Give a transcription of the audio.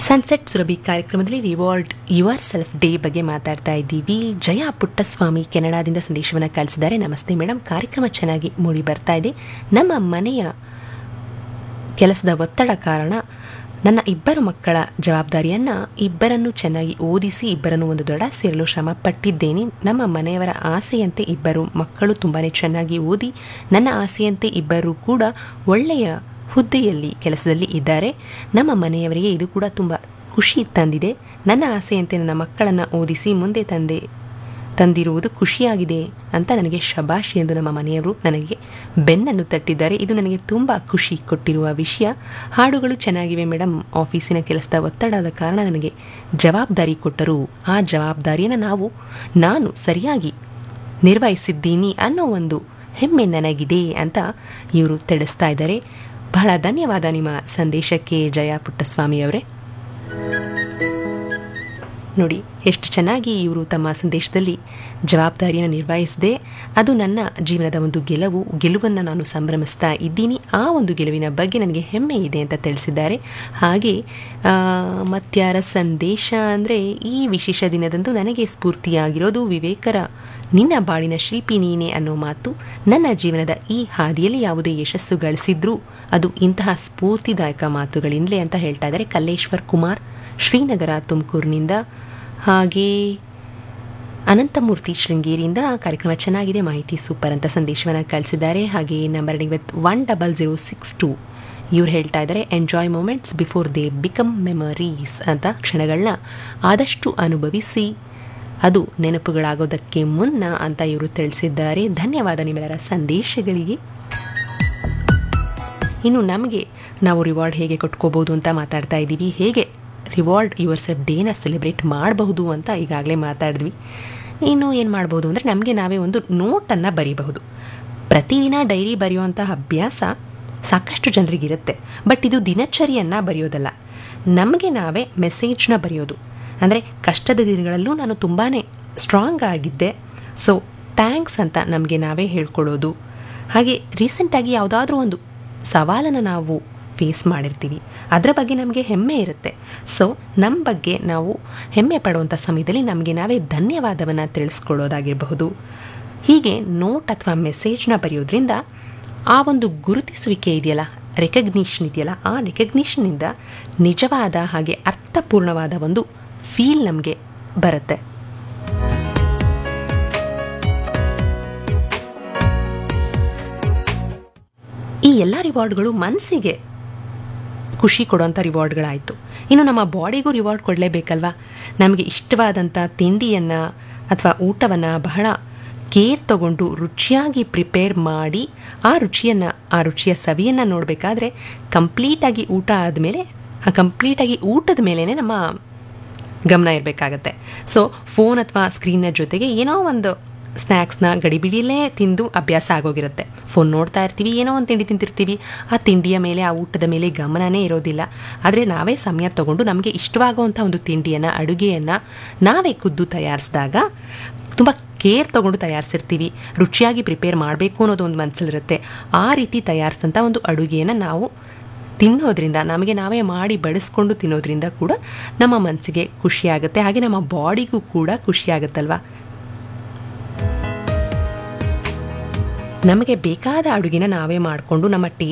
sunset Surabhi ಕಾರ್ಯಕ್ರಮದಲ್ಲಿ reward your self day ಬಗ್ಗೆ ಮಾತಾಡ್ತಾ ಇದ್ದೀವಿ ಜಯ ಪುಟ್ಟಸ್ವಾಮಿ ಕೆನಡಾದಿಂದ ಸಂದೇಶವನ್ನು ಕಳಿಸಿದ್ದಾರೆ ನಮಸ್ತೆ ಮೇಡಮ್ ಕಾರ್ಯಕ್ರಮ ಚೆನ್ನಾಗಿ ಮೂಡಿ ಬರ್ತಾ ಇದೆ ನಮ್ಮ ಮನೆಯ ಕೆಲಸದ ಒತ್ತಡ ಕಾರಣ ನನ್ನ ಇಬ್ಬರು ಮಕ್ಕಳ ಜವಾಬ್ದಾರಿಯನ್ನು ಇಬ್ಬರನ್ನು ಚೆನ್ನಾಗಿ ಓದಿಸಿ ಇಬ್ಬರನ್ನು ಒಂದು ದೊಡ್ಡ ಸೇರಲು ಶ್ರಮ ಪಟ್ಟಿದ್ದೇನೆ ನಮ್ಮ ಮನೆಯವರ ಆಸೆಯಂತೆ ಇಬ್ಬರು ಮಕ್ಕಳು ತುಂಬಾ ಚೆನ್ನಾಗಿ ಓದಿ ನನ್ನ ಆಸೆಯಂತೆ ಇಬ್ಬರು ಕೂಡ ಒಳ್ಳೆಯ ಹುದ್ದೆಯಲ್ಲಿ ಕೆಲಸದಲ್ಲಿ ಇದ್ದಾರೆ ನಮ್ಮ ಮನೆಯವರಿಗೆ ಇದು ಕೂಡ ತುಂಬ ಖುಷಿ ತಂದಿದೆ ನನ್ನ ಆಸೆಯಂತೆ ನನ್ನ ಮಕ್ಕಳನ್ನು ಓದಿಸಿ ಮುಂದೆ ತಂದೆ ತಂದಿರುವುದು ಖುಷಿಯಾಗಿದೆ ಅಂತ ನನಗೆ ಶಬಾಷ್ ಎಂದು ನಮ್ಮ ಮನೆಯವರು ನನಗೆ ಬೆನ್ನನ್ನು ತಟ್ಟಿದ್ದಾರೆ ಇದು ನನಗೆ ತುಂಬ ಖುಷಿ ಕೊಟ್ಟಿರುವ ವಿಷಯ ಹಾಡುಗಳು ಚೆನ್ನಾಗಿವೆ ಮೇಡಮ್ ಆಫೀಸಿನ ಕೆಲಸದ ಒತ್ತಡದ ಕಾರಣ ನನಗೆ ಜವಾಬ್ದಾರಿ ಕೊಟ್ಟರು ಆ ಜವಾಬ್ದಾರಿಯನ್ನು ನಾವು ನಾನು ಸರಿಯಾಗಿ ನಿರ್ವಹಿಸಿದ್ದೀನಿ ಅನ್ನೋ ಒಂದು ಹೆಮ್ಮೆ ನನಗಿದೆ ಅಂತ ಇವರು ತಿಳಿಸ್ತಾ ಇದ್ದಾರೆ ಬಹಳ ಧನ್ಯವಾದ ನಿಮ್ಮ ಸಂದೇಶಕ್ಕೆ ಜಯ ಪುಟ್ಟಸ್ವಾಮಿಯವರೇ ನೋಡಿ ಎಷ್ಟು ಚೆನ್ನಾಗಿ ಇವರು ತಮ್ಮ ಸಂದೇಶದಲ್ಲಿ ಜವಾಬ್ದಾರಿಯನ್ನು ನಿರ್ವಹಿಸಿದೆ ಅದು ನನ್ನ ಜೀವನದ ಒಂದು ಗೆಲುವು ಗೆಲುವನ್ನು ನಾನು ಸಂಭ್ರಮಿಸ್ತಾ ಇದ್ದೀನಿ ಆ ಒಂದು ಗೆಲುವಿನ ಬಗ್ಗೆ ನನಗೆ ಹೆಮ್ಮೆ ಇದೆ ಅಂತ ತಿಳಿಸಿದ್ದಾರೆ ಹಾಗೆ ಆ, ಮತ್ಯಾರ ಸಂದೇಶ ಅಂದರೆ ಈ ವಿಶೇಷ ದಿನದಂದು ನನಗೆ ಸ್ಫೂರ್ತಿಯಾಗಿರೋದು ವಿವೇಕರ ನಿನ್ನ ಬಾಳಿನ ಶಿಲ್ಪಿ ನೀನೆ ಅನ್ನೋ ಮಾತು ನನ್ನ ಜೀವನದ ಈ ಹಾದಿಯಲ್ಲಿ ಯಾವುದೇ ಯಶಸ್ಸು ಗಳಿಸಿದ್ರೂ ಅದು ಇಂತಹ ಸ್ಫೂರ್ತಿದಾಯಕ ಮಾತುಗಳಿಂದಲೇ ಅಂತ ಹೇಳ್ತಾ ಇದ್ದಾರೆ ಕಲ್ಲೇಶ್ವರ್ ಕುಮಾರ್ ಶ್ರೀನಗರ ತುಮಕೂರಿನಿಂದ ಹಾಗೆ ಅನಂತಮೂರ್ತಿ ಶೃಂಗೇರಿಯಿಂದ ಕಾರ್ಯಕ್ರಮ ಚೆನ್ನಾಗಿದೆ ಮಾಹಿತಿ ಸೂಪರ್ ಅಂತ ಸಂದೇಶವನ್ನು ಕಳಿಸಿದ್ದಾರೆ ಹಾಗೆ number with one double zero six two ಇವ್ರು ಹೇಳ್ತಾ ಇದ್ದಾರೆ enjoy moments before they become memories ಅಂತ ಕ್ಷಣಗಳನ್ನ ಆದಷ್ಟು ಅನುಭವಿಸಿ ಅದು ನೆನಪುಗಳಾಗೋದಕ್ಕೆ ಮುನ್ನ ಅಂತ ಇವರು ತಿಳಿಸಿದ್ದಾರೆ ಧನ್ಯವಾದ ನಿಮ್ಮೆಲ್ಲರ ಸಂದೇಶಗಳಿಗೆ ಇನ್ನು ನಮಗೆ ನಾವು ರಿವಾರ್ಡ್ ಹೇಗೆ ಕೊಟ್ಕೋಬೋದು ಅಂತ ಮಾತಾಡ್ತಾ ಇದ್ದೀವಿ ಹೇಗೆ ರಿವಾರ್ಡ್ ಯುವರ್ ಸೆಲ್ಫ್ ಡೇನ ಸೆಲೆಬ್ರೇಟ್ ಮಾಡಬಹುದು ಅಂತ ಈಗಾಗಲೇ ಮಾತಾಡಿದ್ವಿ ಇನ್ನು ಏನು ಮಾಡ್ಬೋದು ಅಂದರೆ ನಮಗೆ ನಾವೇ ಒಂದು ನೋಟನ್ನು ಬರೀಬಹುದು ಪ್ರತಿದಿನ ಡೈರಿ ಬರೆಯುವಂಥ ಅಭ್ಯಾಸ ಸಾಕಷ್ಟು ಜನರಿಗಿರುತ್ತೆ ಬಟ್ ಇದು ದಿನಚರಿಯನ್ನು ಬರೆಯೋದಲ್ಲ ನಮಗೆ ನಾವೇ ಮೆಸೇಜ್ನ ಬರೆಯೋದು ಅಂದರೆ ಕಷ್ಟದ ದಿನಗಳಲ್ಲೂ ನಾನು ತುಂಬಾ ಸ್ಟ್ರಾಂಗ್ ಆಗಿದ್ದೆ ಸೊ ಥ್ಯಾಂಕ್ಸ್ ಅಂತ ನಮಗೆ ನಾವೇ ಹೇಳ್ಕೊಳ್ಳೋದು ಹಾಗೆ ರೀಸೆಂಟಾಗಿ ಯಾವುದಾದ್ರೂ ಒಂದು ಸವಾಲನ್ನು ನಾವು ಫೇಸ್ ಮಾಡಿರ್ತೀವಿ ಅದರ ಬಗ್ಗೆ ನಮಗೆ ಹೆಮ್ಮೆ ಇರುತ್ತೆ ಸೊ ನಮ್ಮ ಬಗ್ಗೆ ನಾವು ಹೆಮ್ಮೆ ಪಡುವಂಥ ಸಮಯದಲ್ಲಿ ನಮಗೆ ನಾವೇ ಧನ್ಯವಾದವನ್ನು ತಿಳಿಸ್ಕೊಳ್ಳೋದಾಗಿರಬಹುದು ಹೀಗೆ ನೋಟ್ ಅಥವಾ ಮೆಸೇಜ್ನ ಬರೆಯೋದ್ರಿಂದ ಆ ಒಂದು ಗುರುತಿಸುವಿಕೆ ಇದೆಯಲ್ಲ ರೆಕಗ್ನಿಷನ್ ಇದೆಯಲ್ಲ ಆ ರೆಕಗ್ನಿಷನ್ನಿಂದ ನಿಜವಾದ ಹಾಗೆ ಅರ್ಥಪೂರ್ಣವಾದ ಒಂದು ಫೀಲ್ ನಮಗೆ ಬರುತ್ತೆ ಈ ಎಲ್ಲ ರಿವಾರ್ಡ್ಗಳು ಮನಸ್ಸಿಗೆ ಖುಷಿ ಕೊಡುವಂಥ ರಿವಾರ್ಡ್ಗಳಾಯಿತು ಇನ್ನು ನಮ್ಮ ಬಾಡಿಗೂ ರಿವಾರ್ಡ್ ಕೊಡಲೇಬೇಕಲ್ವಾ ನಮಗೆ ಇಷ್ಟವಾದಂಥ ತಿಂಡಿಯನ್ನು ಅಥವಾ ಊಟವನ್ನು ಬಹಳ ಕೇರ್ ತಗೊಂಡು ರುಚಿಯಾಗಿ ಪ್ರಿಪೇರ್ ಮಾಡಿ ಆ ರುಚಿಯನ್ನು ಆ ರುಚಿಯ ಸವಿಯನ್ನು ನೋಡಬೇಕಾದ್ರೆ ಕಂಪ್ಲೀಟಾಗಿ ಊಟ ಆದಮೇಲೆ ಆ ಕಂಪ್ಲೀಟಾಗಿ ಊಟದ ಮೇಲೇ ನಮ್ಮ ಗಮನ ಇರಬೇಕಾಗತ್ತೆ ಸೊ ಫೋನ್ ಅಥವಾ ಸ್ಕ್ರೀನ್ನ ಜೊತೆಗೆ ಏನೋ ಒಂದು ಸ್ನ್ಯಾಕ್ಸ್ನ ಗಡಿಬಿಡಿಲೇ ತಿಂದು ಅಭ್ಯಾಸ ಆಗೋಗಿರುತ್ತೆ ಫೋನ್ ನೋಡ್ತಾ ಇರ್ತೀವಿ ಏನೋ ಒಂದು ತಿಂಡಿ ತಿಂತಿರ್ತೀವಿ ಆ ತಿಂಡಿಯ ಮೇಲೆ ಆ ಊಟದ ಮೇಲೆ ಗಮನನೇ ಇರೋದಿಲ್ಲ ಆದರೆ ನಾವೇ ಸಮಯ ತಗೊಂಡು ನಮಗೆ ಇಷ್ಟವಾಗುವಂಥ ಒಂದು ತಿಂಡಿಯನ್ನು ಅಡುಗೆಯನ್ನು ನಾವೇ ಖುದ್ದು ತಯಾರಿಸಿದಾಗ ತುಂಬ ಕೇರ್ ತಗೊಂಡು ತಯಾರಿಸಿರ್ತೀವಿ ರುಚಿಯಾಗಿ ಪ್ರಿಪೇರ್ ಮಾಡಬೇಕು ಅನ್ನೋದು ಒಂದು ಮನಸ್ಸಲ್ಲಿರುತ್ತೆ ಆ ರೀತಿ ತಯಾರಿಸಿದಂಥ ಒಂದು ಅಡುಗೆಯನ್ನು ನಾವು ತಿನ್ನೋದ್ರಿಂದ ನಮಗೆ ನಾವೇ ಮಾಡಿ ಬಡಿಸ್ಕೊಂಡು ತಿನ್ನೋದ್ರಿಂದ ಕೂಡ ನಮ್ಮ ಮನಸ್ಸಿಗೆ ಖುಷಿಯಾಗುತ್ತೆ ಹಾಗೆ ನಮ್ಮ ಬಾಡಿಗೂ ಕೂಡ ಖುಷಿಯಾಗುತ್ತಲ್ವ ನಮಗೆ ಬೇಕಾದ ಅಡುಗೆನ ನಾವೇ ಮಾಡಿಕೊಂಡು ನಮ್ಮ ಟೇ